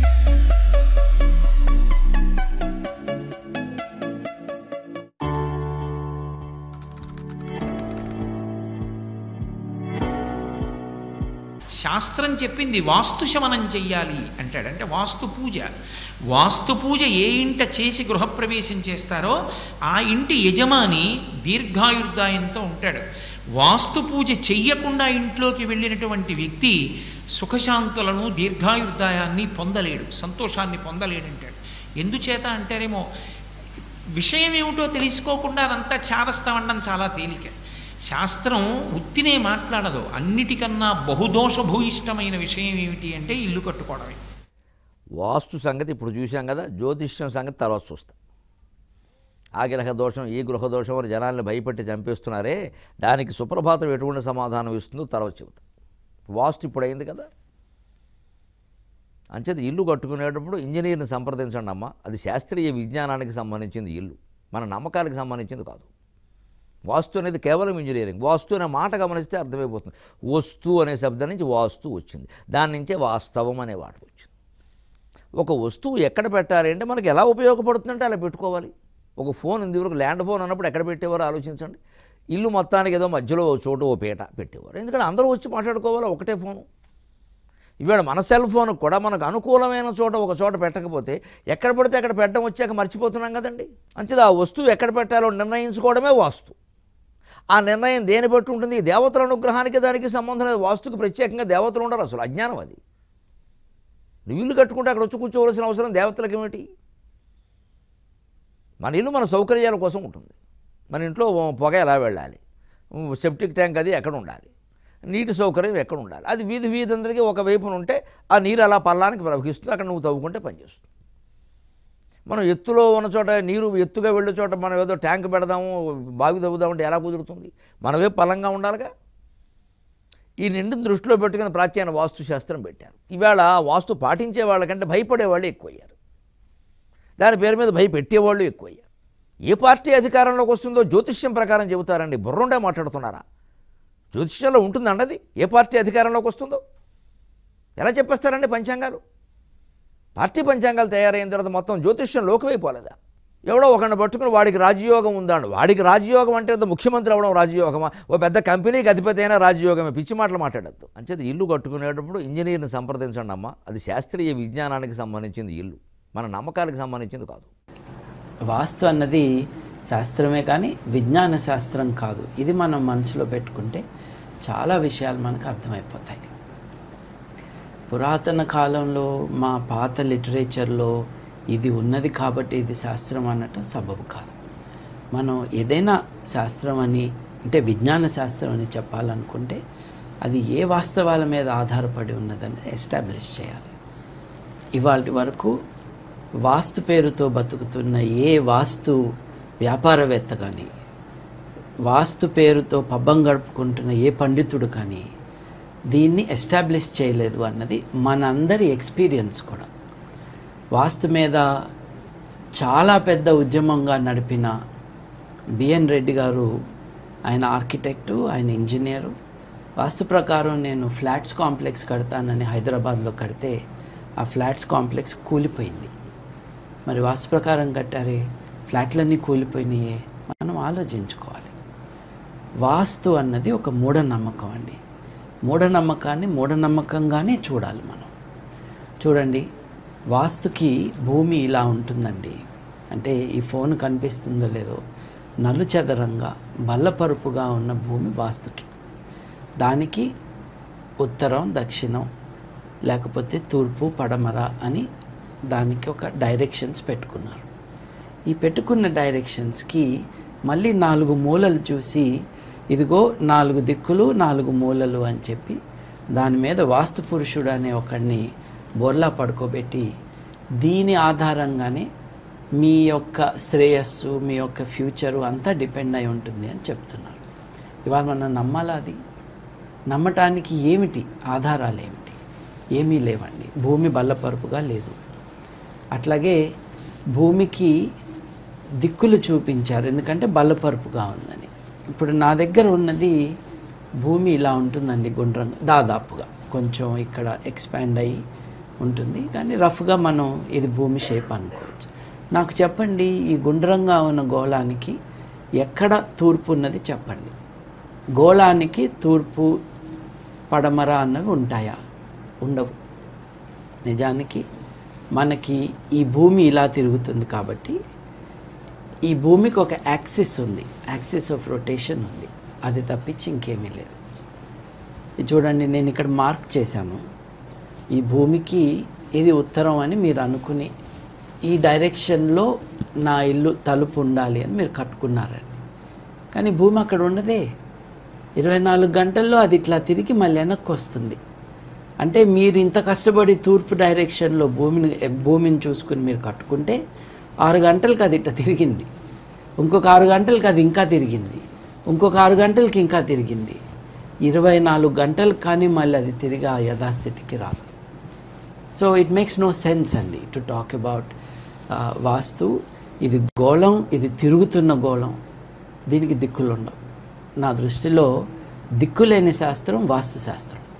శాస్త్రం చెప్పింది వాస్తు శమనం చెయ్యాలి అంటాడు అంటే వాస్తు పూజ వాస్తు పూజ ఏ ఇంట చేసి గృహప్రవేశం చేస్తారో ఆ ఇంటి యజమాని దీర్ఘాయుర్దాయంతో ఉంటాడు వాస్తు పూజ చెయ్యకుండా ఇంట్లోకి వెళ్ళినటువంటి వ్యక్తి సుఖశాంతులను దీర్ఘాయుర్దాయాన్ని పొందలేడు సంతోషాన్ని పొందలేడంటాడు ఎందుచేత అంటారేమో విషయం ఏమిటో తెలుసుకోకుండా అదంతా చారస్తామనడం చాలా తేలిక శాస్త్రం ఉత్తినే మాట్లాడదు అన్నిటికన్నా బహుదోషభూయిష్టమైన విషయం ఏమిటి అంటే ఇల్లు కట్టుకోవడమే వాస్తు సంగతి ఇప్పుడు చూసాం కదా జ్యోతిష్యం సంగతి తర్వాత చూస్తాం ఆ గ్రహ దోషం ఈ గృహ దోషం అని జనాల్ని భయపెట్టి చంపేస్తున్నారే దానికి సుప్రభాతం ఎటువంటి సమాధానం ఇస్తుందో తర్వాత చెబుతాం వాస్తు ఇప్పుడు అయింది కదా అంచేది ఇల్లు కట్టుకునేటప్పుడు ఇంజనీర్ని సంప్రదించండి అమ్మ అది శాస్త్రీయ విజ్ఞానానికి సంబంధించింది ఇల్లు మన నమ్మకాలకు సంబంధించింది కాదు వాస్తు అనేది కేవలం ఇంజనీరింగ్ వాస్తు అనే మాట గమనిస్తే అర్థమైపోతుంది వస్తు అనే శబ్దం నుంచి వాస్తు వచ్చింది దాని నుంచే వాస్తవం అనే వాటి వచ్చింది ఒక వస్తువు ఎక్కడ పెట్టాలి అంటే మనకి ఎలా ఉపయోగపడుతుందంటే అలా పెట్టుకోవాలి ఒక ఫోన్ ఇందువరకు ల్యాండ్ ఫోన్ అన్నప్పుడు ఎక్కడ పెట్టేవారో ఆలోచించండి ఇల్లు మొత్తానికి ఏదో మధ్యలో ఓ చోటు ఓ పీట పెట్టేవారు ఎందుకంటే అందరూ వచ్చి మాట్లాడుకోవాలి ఒకటే ఫోను ఇవాళ మన సెల్ ఫోన్ కూడా మనకు అనుకూలమైన చోట ఒక చోట పెట్టకపోతే ఎక్కడ పడితే అక్కడ పెట్టడం వచ్చాక మర్చిపోతున్నాం కదండి అంచేది ఆ వస్తువు ఎక్కడ పెట్టాలో నిర్ణయించుకోవడమే వాస్తు ఆ నిర్ణయం దేని బట్టి ఉంటుంది దేవతల అనుగ్రహానికి దానికి సంబంధం లేదు వాస్తుకు ప్రత్యేకంగా దేవతలు ఉండరు అసలు అజ్ఞానం అది నువ్వు ఇల్లు కట్టుకుంటే అక్కడ వచ్చి కూర్చోవలసిన అవసరం దేవతలకు ఏమిటి మన ఇల్లు మన సౌకర్యాల కోసం ఉంటుంది మన ఇంట్లో పొగ ఎలా వెళ్ళాలి సెప్టిక్ ట్యాంక్ అది ఎక్కడ ఉండాలి నీటి సౌకర్యం ఎక్కడ ఉండాలి అది వీధి వీధి అందరికీ ఒక వైపున ఉంటే ఆ నీరు అలా పల్లానికి ప్రవహిస్తుంది అక్కడ నువ్వు తవ్వుకుంటే పనిచేస్తుంది మనం ఎత్తులో ఉన్న చోట నీరు ఎత్తుగా వెళ్ళే చోట మనం ఏదో ట్యాంక్ పెడదాము బావి తవ్వుదామంటే ఎలా కుదురుతుంది మనవే పలంగా ఉండాలిగా ఈ నిండుని దృష్టిలో పెట్టుకుని ప్రాచీన వాస్తు శాస్త్రం పెట్టారు ఇవాళ వాస్తు పాటించే వాళ్ళకంటే భయపడే వాళ్ళు ఎక్కువయ్యారు దాని పేరు మీద భయపెట్టేవాళ్ళు ఎక్కువయ్యారు ఏ పార్టీ అధికారంలోకి వస్తుందో జ్యోతిష్యం ప్రకారం చెబుతారండి బుర్రుండే మాట్లాడుతున్నారా జ్యోతిష్యంలో ఉంటుందండి అది ఏ పార్టీ అధికారంలోకి వస్తుందో ఎలా చెప్పేస్తారండి పంచాంగాలు పార్టీ పంచాంగాలు తయారైన తర్వాత మొత్తం జ్యోతిష్యం లోకమైపోలేదా ఎవడో ఒకరిని పట్టుకుని వాడికి రాజయోగం ఉందాడు వాడికి రాజయోగం అంటే ఏదో ముఖ్యమంత్రి అవడం రాజయోగమా ఓ పెద్ద కంపెనీకి అధిపతి అయినా రాజయోగమే పిచ్చి మాటలు మాట్లాడద్దు అంచేది ఇల్లు కట్టుకునేటప్పుడు ఇంజనీర్ని సంప్రదించండి అమ్మ అది శాస్త్రీయ విజ్ఞానానికి సంబంధించింది ఇల్లు మన నమ్మకాలకు సంబంధించింది కాదు వాస్తు అన్నది శాస్త్రమే కానీ విజ్ఞాన శాస్త్రం కాదు ఇది మనం మనసులో పెట్టుకుంటే చాలా విషయాలు మనకు అర్థమైపోతాయి పురాతన కాలంలో మా పాత లిటరేచర్లో ఇది ఉన్నది కాబట్టి ఇది శాస్త్రం అన్నట్టు సబబు కాదు మనం ఏదైనా శాస్త్రం అని అంటే విజ్ఞాన శాస్త్రం అని చెప్పాలనుకుంటే అది ఏ వాస్తవాల మీద ఆధారపడి ఉన్నదని ఎస్టాబ్లిష్ చేయాలి ఇవాళ వరకు వాస్తు పేరుతో బతుకుతున్న ఏ వాస్తు వ్యాపారవేత్త కానీ వాస్తు పేరుతో పబ్బం గడుపుకుంటున్న ఏ పండితుడు కానీ దీన్ని ఎస్టాబ్లిష్ చేయలేదు అన్నది మనందరి ఎక్స్పీరియన్స్ కూడా వాస్తు మీద చాలా పెద్ద ఉద్యమంగా నడిపిన బిఎన్ రెడ్డి గారు ఆయన ఆర్కిటెక్టు ఆయన ఇంజనీరు వాస్తు ప్రకారం నేను ఫ్లాట్స్ కాంప్లెక్స్ కడతానని హైదరాబాద్లో కడితే ఆ ఫ్లాట్స్ కాంప్లెక్స్ కూలిపోయింది మరి వాస్తు ప్రకారం కట్టారే ఫ్లాట్లన్నీ కూలిపోయినాయే మనం ఆలోచించుకోవాలి వాస్తు అన్నది ఒక మూఢనమ్మకం అండి మూఢనమ్మకాన్ని మూఢనమ్మకంగానే చూడాలి మనం చూడండి వాస్తుకి భూమి ఇలా ఉంటుందండి అంటే ఈ ఫోన్ కనిపిస్తుందో లేదో నలు చదరంగా బల్లపరుపుగా ఉన్న భూమి వాస్తుకి దానికి ఉత్తరం దక్షిణం లేకపోతే తూర్పు పడమర అని దానికి ఒక డైరెక్షన్స్ పెట్టుకున్నారు ఈ పెట్టుకున్న డైరెక్షన్స్కి మళ్ళీ నాలుగు మూలలు చూసి ఇదిగో నాలుగు దిక్కులు నాలుగు మూలలు అని చెప్పి దాని మీద వాస్తు పురుషుడు అనే ఒకడిని బోర్లా పడుకోబెట్టి దీని ఆధారంగానే మీ యొక్క శ్రేయస్సు మీ యొక్క ఫ్యూచరు అంతా డిపెండ్ అయి ఉంటుంది అని చెప్తున్నారు ఇవాళ మనం నమ్మాలా అది నమ్మటానికి ఏమిటి ఆధారాలు ఏమిటి ఏమీ లేవండి భూమి బల్లపరుపుగా లేదు అట్లాగే భూమికి దిక్కులు చూపించారు ఎందుకంటే బల్లపరుపుగా ఉందని ఇప్పుడు నా దగ్గర ఉన్నది భూమి ఇలా ఉంటుందండి గుండ్రంగా దాదాపుగా కొంచెం ఇక్కడ ఎక్స్పాండ్ అయ్యి ఉంటుంది కానీ రఫ్గా మనం ఇది భూమి షేప్ అనుకోవచ్చు నాకు చెప్పండి ఈ గుండ్రంగా ఉన్న గోళానికి ఎక్కడ తూర్పు ఉన్నది చెప్పండి గోళానికి తూర్పు పడమర అన్నవి ఉంటాయా ఉండవు నిజానికి మనకి ఈ భూమి ఇలా తిరుగుతుంది కాబట్టి ఈ భూమికి ఒక యాక్సిస్ ఉంది యాక్సిస్ ఆఫ్ రొటేషన్ ఉంది అది తప్పించి ఇంకేమీ లేదు ఇది చూడండి నేను ఇక్కడ మార్క్ చేశాను ఈ భూమికి ఇది ఉత్తరం అని మీరు అనుకుని ఈ డైరెక్షన్లో నా ఇల్లు తలుపు ఉండాలి అని మీరు కట్టుకున్నారండి కానీ భూమి అక్కడ ఉండదే ఇరవై నాలుగు గంటల్లో అది ఇట్లా తిరిగి మళ్ళీ వెనక్కి వస్తుంది అంటే మీరు ఇంత కష్టపడి తూర్పు డైరెక్షన్లో భూమిని భూమిని చూసుకుని మీరు కట్టుకుంటే ఆరు గంటలకు అది ఇట్లా తిరిగింది ఇంకొక ఆరు గంటలకు అది ఇంకా తిరిగింది ఇంకొక ఆరు గంటలకి ఇంకా తిరిగింది ఇరవై నాలుగు గంటలు కానీ మళ్ళీ అది తిరిగి ఆ యథాస్థితికి రాదు so it makes no sense అండి టు టాక్ అబౌట్ వాస్తు ఇది గోళం ఇది తిరుగుతున్న గోళం దీనికి దిక్కులు ఉండవు నా దృష్టిలో దిక్కులేని శాస్త్రం వాస్తు శాస్త్రం